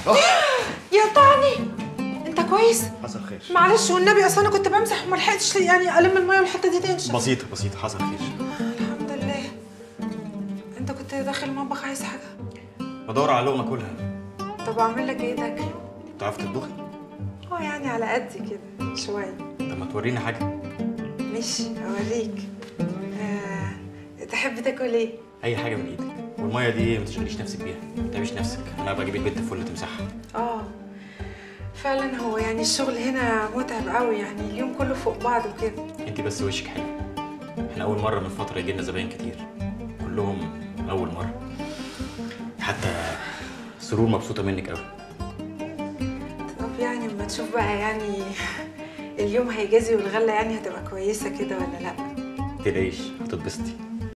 يا طعني انت كويس حصل خير معلش والنبي اصل انا كنت بمسح وما لحقتش يعني الم الميه والحته دي تنشف بسيطة بسيطة حصل خير الحمد لله انت كنت داخل المطبخ عايز حاجه بدور على لقمة كلها طب اعمل لك ايه تاكل بتعرفي تطبخي؟ اه يعني على قدي كده شويه طب ما توريني حاجة ماشي اوريك آه، تحب تاكل ايه أي حاجة من إيدك والمية دي ما تشغليش نفسك بيها ما تتعبيش نفسك أنا بجيب البنت فل تمسحها اه فعلا هو يعني الشغل هنا متعب قوي يعني اليوم كله فوق بعض وكده أنت بس وشك حلو إحنا أول مرة من فترة يجيلنا زباين كتير كلهم أول مرة حتى سرور مبسوطة منك أوي طب يعني اما تشوف بقى يعني اليوم هيجازي والغله يعني هتبقى كويسه كده ولا لا متقلقيش هتتبسطي